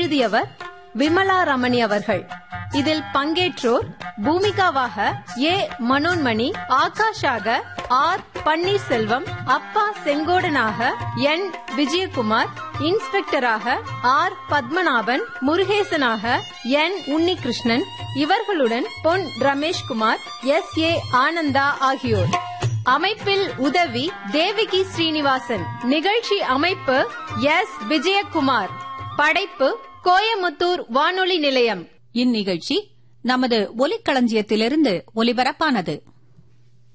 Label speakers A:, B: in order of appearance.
A: எழுதியவர் விமலா ரமணி அவர்கள் இதில் பங்கேற்றோர் பூமிகாவாக ஏ மனோன்மணி ஆகாஷாக ஆர் பன்னீர்செல்வம் அப்பா செங்கோடனாக என் விஜயகுமார் இன்ஸ்பெக்டராக ஆர் பத்மநாபன் முருகேசனாக என் உன்னிகிருஷ்ணன் இவர்களுடன் பொன் ரமேஷ்குமார் எஸ் ஏ ஆனந்தா ஆகியோர் அமைப்பில் உதவி தேவிகி ஸ்ரீனிவாசன் நிகழ்ச்சி அமைப்பு எஸ் விஜயகுமார் படைப்பு கோயமுத்தூர் வானொலி நிலையம்
B: இந்நிகழ்ச்சி நமது ஒலிக்களஞ்சியத்திலிருந்து ஒலிபரப்பானது